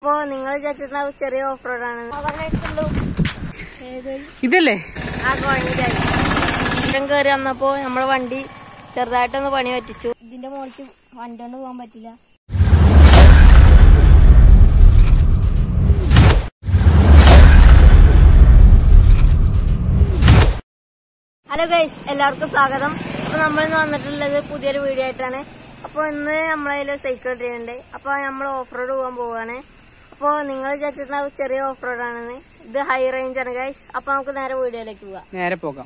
അപ്പോ നിങ്ങൾ വിചാരിച്ചിരുന്ന ചെറിയ ഓഫ് റോഡാണ് ഇതല്ലേ ആ കോഴഞ്ഞിട്ടായി ചുരം കയറി വന്നപ്പോ നമ്മളെ വണ്ടി ചെറുതായിട്ടൊന്ന് പണി പറ്റിച്ചു ഇതിന്റെ മുകളിൽ വണ്ടി കൊണ്ട് പോകാൻ പറ്റില്ല ഹലോ ഗൈസ് എല്ലാവർക്കും സ്വാഗതം അപ്പൊ നമ്മൾ ഇന്ന് വന്നിട്ടുള്ളത് പുതിയൊരു വീഡിയോ ആയിട്ടാണ് അപ്പൊ ഇന്ന് നമ്മളതിൽ സൈക്കിൾ ഇട്ടിട്ടുണ്ട് അപ്പൊ നമ്മൾ ഓഫ് റോഡ് പോകാൻ പോവാണ് അപ്പൊ നിങ്ങൾ വിചാരിച്ചിരുന്ന ചെറിയ ഓഫ് റോഡ് ആണെന്ന് ഇത് ഹൈ റേഞ്ച് ആണ് ഗൈസ് അപ്പൊ നമുക്ക് നേരെ വീഡിയോയിലേക്ക് പോവാം നേരെ പോകാം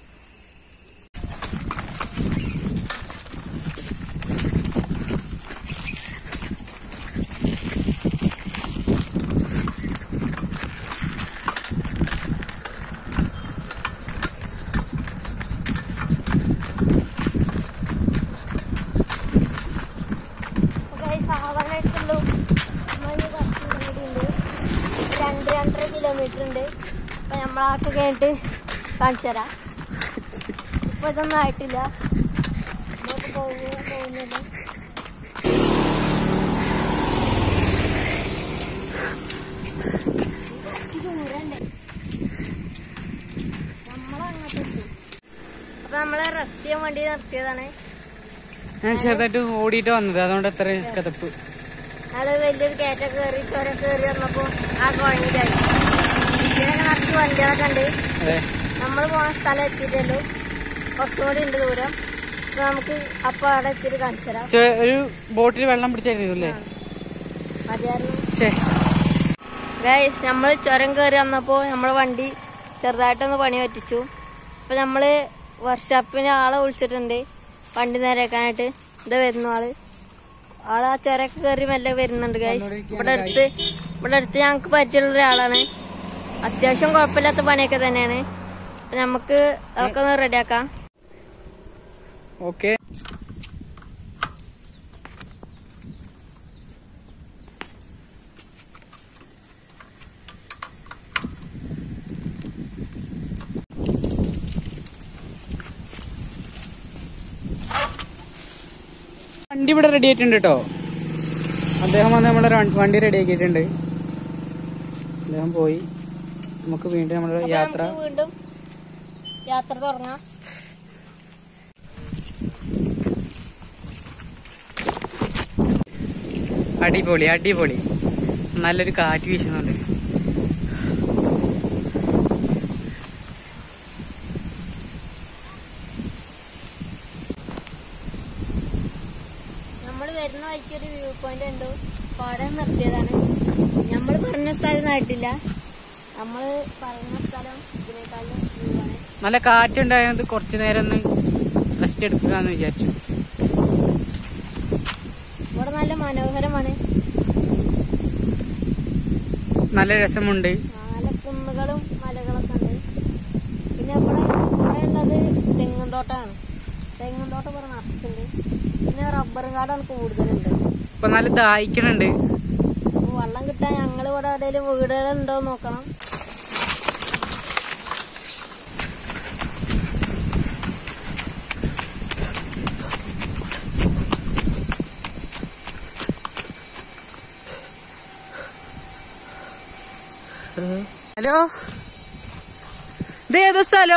സാധാരണയായിട്ടുള്ളൂ രണ്ട് രണ്ടര കിലോമീറ്റർ ഉണ്ട് അപ്പൊ നമ്മളൊക്കെ കഴിഞ്ഞിട്ട് കാണിച്ചു തരാം ഇപ്പൊ ഇതൊന്നും ആയിട്ടില്ല നമുക്ക് പോകുക പോകുന്നത് ദൂരണ്ട് നമ്മളങ്ങോട്ട് എത്തി അപ്പൊ നമ്മള് റെസ്റ്റ് ചെയ്യാൻ വേണ്ടി നിർത്തിയതാണ് ഞാൻ ചെറുതായിട്ട് ഓടിയിട്ട് വന്നത് അതുകൊണ്ട് എത്ര കതപ്പ് ഞങ്ങള് വലിയൊരു കയറ്റം കയറി ചുരം കയറി വന്നപ്പോ ആ കുഴങ്ങിട്ടായി ഇതിനൊക്കെ നിറച്ച് വണ്ടികളൊക്കെ ഉണ്ട് അതെ നമ്മൾ പോണ സ്ഥലം എത്തിയിട്ടല്ലോ കുറച്ചും കൂടി ഉണ്ട് ദൂരം അപ്പൊ നമുക്ക് അപ്പൊ അവിടെ എത്തിയിട്ട് കാണിച്ചു തരാം ചെ- ഒരു ബോട്ടിൽ വെള്ളം പിടിച്ചായിരുന്നു അല്ലേ മതിയായിരുന്നു ശേ ഗൈസ് നമ്മൾ ചുരം കയറി വന്നപ്പോ നമ്മളെ വണ്ടി ചെറുതായിട്ടൊന്ന് പണി പറ്റിച്ചു അപ്പൊ നമ്മള് വർക്ക്ഷോപ്പിന് ആളെ വിളിച്ചിട്ടുണ്ട് വണ്ടി നേരെക്കാനായിട്ട് ഇത് വരുന്നു ആള് ആള് ആ ചുരമൊക്കെ കയറി മെല്ലെ വരുന്നുണ്ട് ഗൈസ് ഇവിടെ അടുത്ത് ഇവിടെ അടുത്ത് ഞങ്ങൾക്ക് പരിചയമുള്ള ഒരാളാണ് അത്യാവശ്യം കുഴപ്പമില്ലാത്ത പണിയൊക്കെ തന്നെയാണ് അപ്പൊ നമുക്ക് അതൊക്കെ ഒന്ന് റെഡിയാക്കാം ഓക്കെ വണ്ടി ഇവിടെ റെഡി ആയിട്ടുണ്ട് കേട്ടോ അദ്ദേഹം വന്ന് നമ്മുടെ ര- വണ്ടി റെഡി ആക്കിയിട്ടുണ്ട് അദ്ദേഹം പോയി നമുക്ക് വീണ്ടും നമ്മുടെ അപ്പൊ യാത്ര നമുക്ക് വീണ്ടും യാത്ര തുടങ്ങാം അടിപൊളി അടിപൊളി നല്ലൊരു കാറ്റ് വീശുന്നുണ്ട് നമ്മൾ വരുന്ന വഴിക്ക് ഒരു വ്യൂ പോയിന്റ് ഉണ്ട് അപ്പൊ അവിടെ നിർത്തിയതാണ് നമ്മൾ പറഞ്ഞ സ്ഥലം ആയിട്ടില്ല നമ്മൾ പറഞ്ഞ സ്ഥലം ഇതിനേക്കാളും വ്യൂ ആണ് നല്ല കാറ്റുണ്ടായത് കുറച്ചു നേരം ഒന്ന് റെസ്റ്റ് എടുക്കാന്ന് വിചാരിച്ചു ഇവിടെ നല്ല മനോഹരമാണ് നല്ല രസമുണ്ട് നല്ല കുന്നുകളും മലകളൊക്കെ ഉണ്ട് പിന്നെ ഇവിടെ ഇവിടെ ഉള്ളത് തെങ്ങും തോട്ടമാണ് തെങ്ങും തോട്ടം ഇവിടെ നിറച്ചുണ്ട് പിന്നെ റബ്ബർ കാടാണ് കൂടുതലുണ്ട് ഇപ്പൊ നല്ല ദാഹിക്കണുണ്ട് അപ്പൊ വെള്ളം കിട്ടാൻ ഞങ്ങൾ ഇവിടെ എവിടെയെങ്കിലും വീടുകളുണ്ടോ എന്ന് നോക്കണം ഹലോ ഇത് ഏത് സ്ഥലോ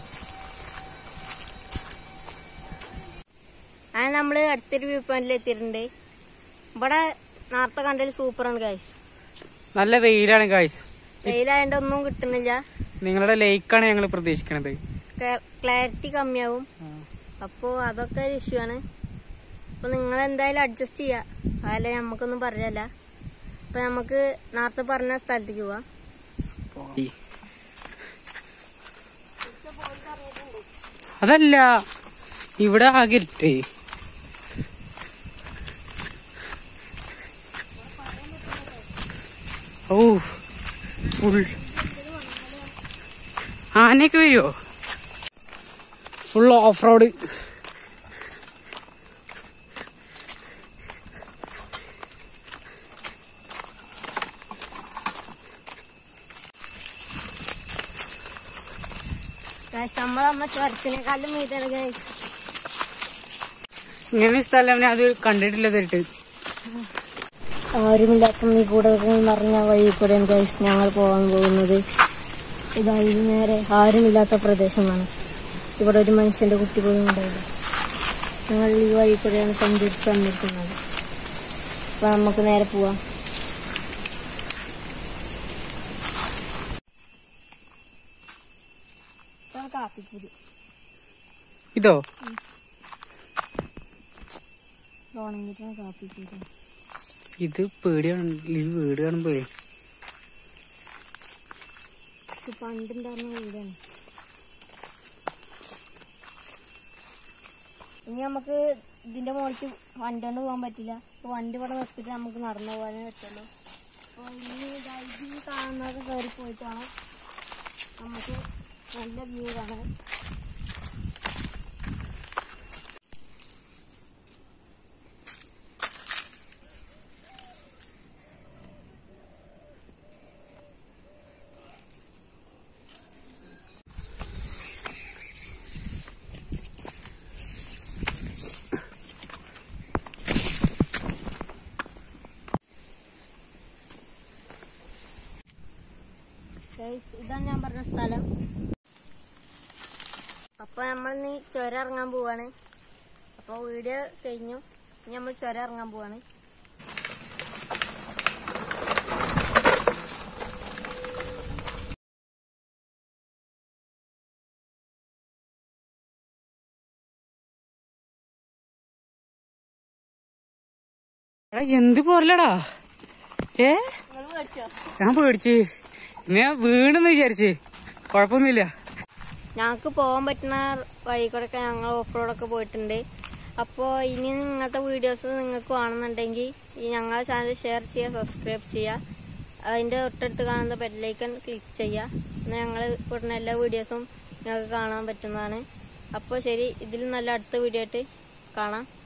അങ്ങനെ നമ്മള് അടുത്തൊരു വ്യൂ പോയിന്റിൽ എത്തിയിട്ടുണ്ട് ഇവിടെ നേരത്തെ കണ്ടതിൽ സൂപ്പറാണ് ഗൈസ് നല്ല വെയിലാണ് കായ്സ് വെയിലായതുകൊണ്ട് ഒന്നും കിട്ടുന്നില്ല നിങ്ങളുടെ ലേക്കാണ് ഞങ്ങൾ പ്രതീക്ഷിക്കണത് ക്ലാരിറ്റി കമ്മിയാവും അപ്പോ അതൊക്കെ ഒരു ഇഷ്യൂ ആണ് അപ്പൊ നിങ്ങൾ എന്തായാലും അഡ്ജസ്റ്റ് ചെയ്യാ അതല്ലേ നമുക്കൊന്നും പറഞ്ഞല്ല അപ്പൊ നമുക്ക് നേരത്തെ പറഞ്ഞ സ്ഥലത്തേക്ക് പോവാം അതല്ല ഇവിടെ ആകെ ഇരുട്ടേ ഓ ഫുൾ ആനയൊക്കെ വരുമോ ഫുൾ ഓഫ് റോഡ് ഗൈസ് നമ്മൾ നമ്മ ചുരത്തിനേക്കാളും മീറ്റാണ് ഗൈസ് ഇങ്ങനെ സ്ഥലം ഞാൻ അത് കണ്ടിട്ടില്ല തരിട്ട് ആരുമില്ലാത്ത ഈ കൂടെ നിറഞ്ഞ വഴി കൂടെയാണ് ഗൈസ് ഞങ്ങൾ പോകാൻ പോകുന്നത് ഇതാ ഇത് നേരെ ആരുമില്ലാത്ത പ്രദേശമാണ് ഇവിടെ ഒരു മനുഷ്യന്റെ കുട്ടി പോലും ഉണ്ടായില്ല ഞങ്ങൾ ഈ വഴി കൂടെയാണ് സഞ്ചരിച്ച് വന്നിരിക്കുന്നത് അപ്പൊ നമുക്ക് നേരെ പോവാം കാപ്പിക്കുരി ഇതോ ഉണങ്ങിട്ടാണ് കാപ്പിക്കുരി ഇത് പേടിയാണ് ഈ വീട് കാണുമ്പോഴേ ഇത് പണ്ടുണ്ടായിരുന്ന വീടാണ് ഇനി നമുക്ക് ഇതിന്റെ മുകളിൽ വണ്ടി കൊണ്ട് പോകാൻ പറ്റില്ല അപ്പൊ വണ്ടി ഇവിടെ നിർത്തിട്ട് നമുക്ക് നടന്നു പോകാനേ പറ്റുള്ളൂ അപ്പോൾ ഇനി ഇതാ ഇത് ഈ കാണുന്നതൊക്കെ കയറി പോയിട്ട് വേണം നമുക്ക് നല്ല വ്യൂ കാണാൻ Guys, ഇതാണ് ഞാൻ പറഞ്ഞ സ്ഥലം അപ്പൊ നമ്മൾ ഇനി ചുരം ഇറങ്ങാൻ പോവാണ് അപ്പൊ വീഡിയോ കഴിഞ്ഞു ഇനി നമ്മൾ ചുരം ഇറങ്ങാൻ പോവാണ് എടാ എന്ത് പോരലടാ ഏ നിങ്ങൾ മേടിച്ചോ ഞാൻ പേടിച്ച് ഞാൻ വീണെന്ന് വിചാരിച്ച് കുഴപ്പമൊന്നുമില്ല ഞങ്ങൾക്ക് പോകാൻ പറ്റുന്ന വഴി കൂടെ ഒക്കെ ഞങ്ങൾ ഓഫ് റോഡൊക്കെ പോയിട്ടുണ്ട് അപ്പോൾ ഇനി ഇങ്ങനത്തെ വീഡിയോസ് നിങ്ങൾക്ക് വേണമെന്നുണ്ടെങ്കിൽ ഈ ഞങ്ങളുടെ ചാനൽ ഷെയർ ചെയ്യുക സബ്സ്ക്രൈബ് ചെയ്യുക അതിൻ്റെ തൊട്ടടുത്ത് കാണുന്ന ബെല്ലൈക്കൺ ക്ലിക്ക് ചെയ്യുക എന്നാൽ ഞങ്ങൾ ഉടനെ എല്ലാ വീഡിയോസും നിങ്ങൾക്ക് കാണാൻ പറ്റുന്നതാണ് അപ്പോൾ ശരി ഇതിൽ നല്ല അടുത്ത വീഡിയോ ആയിട്ട് കാണാം